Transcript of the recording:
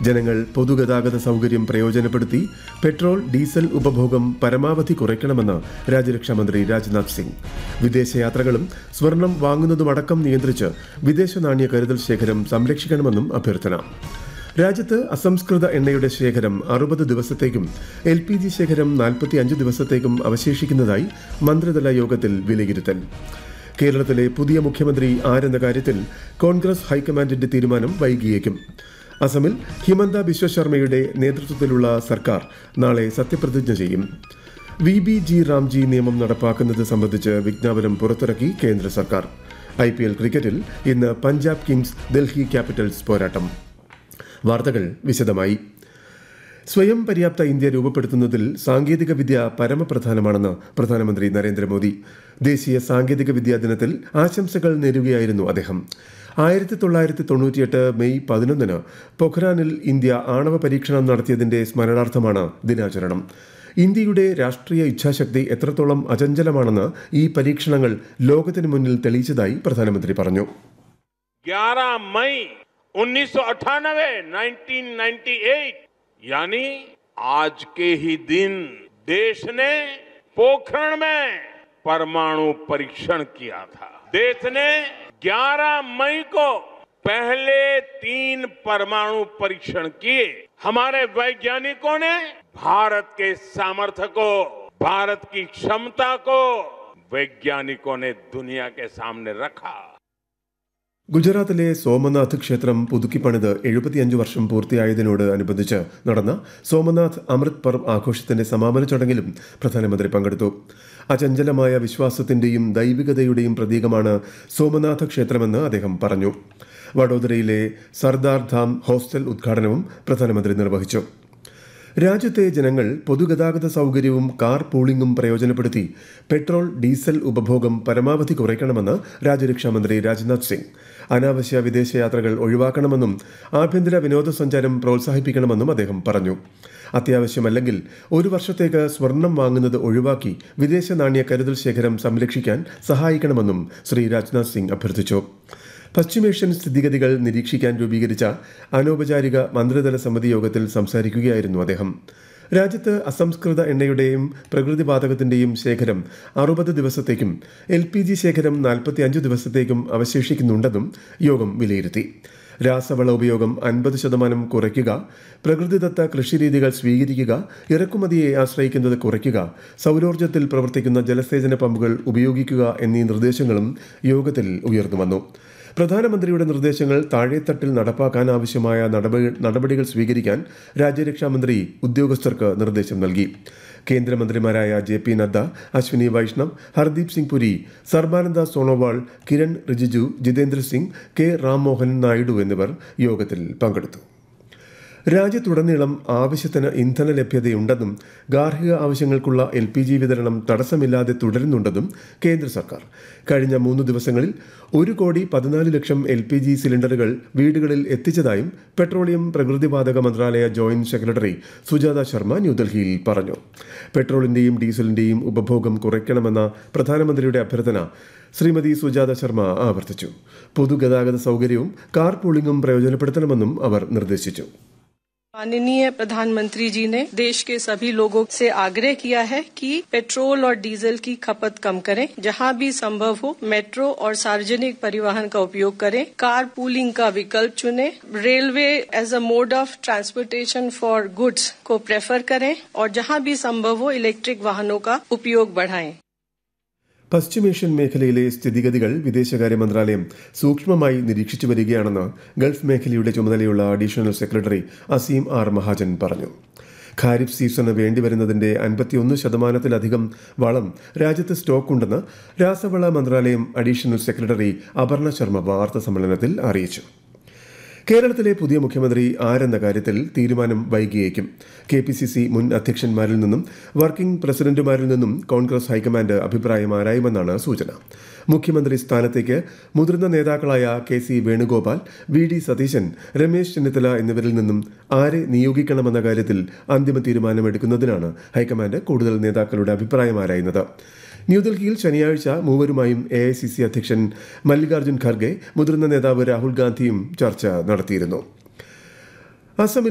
ജനങ്ങൾ പൊതുഗതാഗത സൗകര്യം പ്രയോജനപ്പെടുത്തി പെട്രോൾ ഡീസൽ ഉപഭോഗം പരമാവധി കുറയ്ക്കണമെന്ന് രാജ്യരക്ഷാമന്ത്രി രാജ്നാഥ് സിംഗ് വിദേശയാത്രകളും സ്വർണം വാങ്ങുന്നതുമടക്കം നിയന്ത്രിച്ച് വിദേശ നാണ്യ കരുതൽ ശേഖരം സംരക്ഷിക്കണമെന്നും അഭ്യർത്ഥന രാജ്യത്ത് അസംസ്കൃത എണ്ണയുടെ ശേഖരം അറുപത് ദിവസത്തേക്കും എൽ പി ജി ശേഖരം നാൽപ്പത്തി അഞ്ച് ദിവസത്തേക്കും അവശേഷിക്കുന്നതായി മന്ത്രിതല യോഗത്തിൽ വിലയിരുത്തൽ കേരളത്തിലെ പുതിയ മുഖ്യമന്ത്രി ആരെന്ന കാര്യത്തിൽ കോൺഗ്രസ് ഹൈക്കമാൻഡിന്റെ തീരുമാനം വൈകിയേക്കും അസമിൽ ഹിമന്ത ബിശ്വ ശർമ്മയുടെ നേതൃത്വത്തിലുള്ള സർക്കാർ നാളെ സത്യപ്രതിജ്ഞ ചെയ്യും വി ബി ജി റാംജി നിയമം നടപ്പാക്കുന്നത് സംബന്ധിച്ച് വിജ്ഞാപനം പുറത്തിറക്കി കേന്ദ്ര സർക്കാർ ഐ പി എൽ ക്രിക്കറ്റിൽ ഇന്ന് പഞ്ചാബ് കിങ്സ് ഡൽഹി ക്യാപിറ്റൽസ് പോരാട്ടം വാർത്തകൾ വിശദമായി സ്വയം പര്യാപ്ത ഇന്ത്യ രൂപപ്പെടുത്തുന്നതിൽ സാങ്കേതിക വിദ്യ പരമപ്രധാനമാണെന്ന് പ്രധാനമന്ത്രി നരേന്ദ്രമോദി ദേശീയ സാങ്കേതിക വിദ്യാ ദിനത്തിൽ ആശംസകൾ നേരുകയായിരുന്നു അദ്ദേഹം ആയിരത്തി തൊള്ളായിരത്തി തൊണ്ണൂറ്റിയെട്ട് മെയ് പതിനൊന്നിന് പൊഖ്റാനിൽ ഇന്ത്യ ആണവ പരീക്ഷണം നടത്തിയതിന്റെ സ്മരണാർത്ഥമാണ് ദിനാചരണം ഇന്ത്യയുടെ രാഷ്ട്രീയ ഇച്ഛാശക്തി എത്രത്തോളം അചഞ്ചലമാണെന്ന് ഈ പരീക്ഷണങ്ങൾ ലോകത്തിന് മുന്നിൽ തെളിയിച്ചതായി പ്രധാനമന്ത്രി പറഞ്ഞു 11 मई 1998 1998 यानी आज के ही दिन देश ने पोखरण में परमाणु परीक्षण किया था देश ने 11 मई को पहले तीन परमाणु परीक्षण किए हमारे वैज्ञानिकों ने भारत के सामर्थ्य को भारत की क्षमता को वैज्ञानिकों ने दुनिया के सामने रखा ഗുജറാത്തിലെ സോമനാഥ് ക്ഷേത്രം പുതുക്കിപ്പണിത് എഴുപത്തിയഞ്ച് വർഷം പൂർത്തിയായതിനോട് അനുബന്ധിച്ച് നടന്ന സോമനാഥ് അമൃത് പർവ് ആഘോഷത്തിന്റെ സമാപന ചടങ്ങിലും പ്രധാനമന്ത്രി പങ്കെടുത്തു അചഞ്ചലമായ വിശ്വാസത്തിന്റെയും ദൈവികതയുടെയും പ്രതീകമാണ് സോമനാഥ ക്ഷേത്രമെന്ന് അദ്ദേഹം പറഞ്ഞു വഡോദരയിലെ സർദാർ ധാം ഹോസ്റ്റൽ ഉദ്ഘാടനവും പ്രധാനമന്ത്രി നിർവഹിച്ചു രാജ്യത്തെ ജനങ്ങൾ പൊതുഗതാഗത സൗകര്യവും കാർ പൂളിംഗും പ്രയോജനപ്പെടുത്തി പെട്രോൾ ഡീസൽ ഉപഭോഗം പരമാവധി കുറയ്ക്കണമെന്ന് രാജ്യരക്ഷാമന്ത്രി രാജ്നാഥ് സിംഗ് അനാവശ്യ വിദേശയാത്രകൾ ഒഴിവാക്കണമെന്നും ആഭ്യന്തര വിനോദസഞ്ചാരം പ്രോത്സാഹിപ്പിക്കണമെന്നും അദ്ദേഹം പറഞ്ഞു അത്യാവശ്യമല്ലെങ്കിൽ ഒരു വർഷത്തേക്ക് സ്വർണം വാങ്ങുന്നത് ഒഴിവാക്കി വിദേശ നാണ്യ കരുതൽ ശേഖരം സംരക്ഷിക്കാൻ സഹായിക്കണമെന്നും ശ്രീ രാജ്നാഥ് സിംഗ് അഭ്യർത്ഥിച്ചു പശ്ചിമേഷ്യൻ സ്ഥിതിഗതികൾ നിരീക്ഷിക്കാൻ രൂപീകരിച്ച അനൗപചാരിക മന്ത്രിതല സമിതി യോഗത്തിൽ സംസാരിക്കുകയായിരുന്നു അദ്ദേഹം രാജ്യത്ത് അസംസ്കൃത എണ്ണയുടെയും പ്രകൃതിവാതകത്തിന്റെയും ശേഖരം അറുപത് ദിവസത്തേക്കും എൽ പി ജി ശേഖരം നാൽപ്പത്തിയഞ്ച് ദിവസത്തേക്കും അവശേഷിക്കുന്നുണ്ടെന്നും യോഗം വിലയിരുത്തി രാസവള ഉപയോഗം അൻപത് ശതമാനം കുറയ്ക്കുക പ്രകൃതിദത്ത കൃഷിരീതികൾ സ്വീകരിക്കുക ഇറക്കുമതിയെ ആശ്രയിക്കുന്നത് കുറയ്ക്കുക സൗരോർജ്ജത്തിൽ പ്രവർത്തിക്കുന്ന ജലസേചന പമ്പുകൾ ഉപയോഗിക്കുക എന്നീ നിർദ്ദേശങ്ങളും യോഗത്തിൽ ഉയർന്നുവന്നു പ്രധാനമന്ത്രിയുടെ നിർദ്ദേശങ്ങൾ താഴെത്തട്ടിൽ നടപ്പാക്കാൻ ആവശ്യമായ നടപടികൾ സ്വീകരിക്കാൻ രാജ്യരക്ഷാമന്ത്രി ഉദ്യോഗസ്ഥർക്ക് നിർദ്ദേശം നൽകി കേന്ദ്രമന്ത്രിമാരായ J P Nadda Ashwini Vaishnaw Hardeep Singh Puri Sarbananda Sonowal Kiran Rijiju Jitendra Singh K Rammohan Naidu എന്നിവർ യോഗത്തിൽ പങ്കെടുത്തു രാജ്യത്തുടനീളം ആവശ്യത്തിന് ഇന്ധന ലഭ്യതയുണ്ടെന്നും ഗാർഹിക ആവശ്യങ്ങൾക്കുള്ള എൽ പി ജി വിതരണം തടസ്സമില്ലാതെ തുടരുന്നുണ്ടെന്നും കേന്ദ്ര സർക്കാർ കഴിഞ്ഞ മൂന്ന് ദിവസങ്ങളിൽ ഒരു കോടി പതിനാല് ലക്ഷം എൽ പി ജി സിലിണ്ടറുകൾ വീടുകളിൽ എത്തിച്ചതായും പെട്രോളിയം പ്രകൃതിവാതക മന്ത്രാലയ ജോയിന്റ് സെക്രട്ടറി സുജാത ശർമ്മ ന്യൂഡൽഹിയിൽ പറഞ്ഞു പെട്രോളിന്റെയും ഡീസലിന്റെയും ഉപഭോഗം കുറയ്ക്കണമെന്ന പ്രധാനമന്ത്രിയുടെ അഭ്യർത്ഥന ശ്രീമതി സുജാത ശർമ്മ ആവർത്തിച്ചു പൊതുഗതാഗത സൗകര്യവും കാർ പൂളിംഗും പ്രയോജനപ്പെടുത്തണമെന്നും അവർ നിർദ്ദേശിച്ചു माननीय प्रधानमंत्री जी ने देश के सभी लोगों से आग्रह किया है कि पेट्रोल और डीजल की खपत कम करें जहां भी संभव हो मेट्रो और सार्वजनिक परिवहन का उपयोग करें कार पूलिंग का विकल्प चुनें railway as a mode of transportation for goods को प्रेफर करें और जहां भी संभव हो इलेक्ट्रिक वाहनों का उपयोग बढ़ाएं പശ്ചിമേഷ്യൻ മേഖലയിലെ സ്ഥിതിഗതികൾ വിദേശകാര്യ മന്ത്രാലയം സൂക്ഷ്മമായി നിരീക്ഷിച്ചു വരികയാണെന്ന് ഗൾഫ് മേഖലയുടെ ചുമതലയുള്ള additional secretary Aseem R Mahajan പറഞ്ഞു ഖാരിഫ് സീസണ് വേണ്ടിവരുന്നതിന്റെ അൻപത്തിയൊന്ന് ശതമാനത്തിലധികം വളം രാജ്യത്ത് സ്റ്റോക്കുണ്ടെന്ന് രാസവള മന്ത്രാലയം അഡീഷണൽ സെക്രട്ടറി അപർണ ശർമ്മ വാർത്താ സമ്മേളനത്തിൽ അറിയിച്ചു കേരളത്തിലെ പുതിയ മുഖ്യമന്ത്രി ആരെന്ന കാര്യത്തിൽ തീരുമാനം വൈകിയേക്കും കെ പി സി സി മുൻ അധ്യക്ഷന്മാരിൽ നിന്നും വർക്കിംഗ് പ്രസിഡന്റുമാരിൽ നിന്നും കോൺഗ്രസ് ഹൈക്കമാൻഡ് അഭിപ്രായം ആരായുമെന്നാണ് സൂചന മുഖ്യമന്ത്രി സ്ഥാനത്തേക്ക് മുതിർന്ന നേതാക്കളായ K C Venugopal V D Satheesan Ramesh Chennithala എന്നിവരിൽ നിന്നും ആരെ നിയോഗിക്കണമെന്ന കാര്യത്തിൽ അന്തിമ തീരുമാനമെടുക്കുന്നതിനാണ് ഹൈക്കമാൻഡ് കൂടുതൽ നേതാക്കളുടെ അഭിപ്രായം ആരായുന്നത് ന്യൂഡൽഹിയിൽ ശനിയാഴ്ച മൂവരുമായും എ ഐ സി സി അധ്യക്ഷൻ മല്ലികാർജ്ജുൻ ഖർഗെ മുതിർന്ന നേതാവ് രാഹുൽ ഗാന്ധിയും ചർച്ച നടത്തിയിരുന്നു അസമിൽ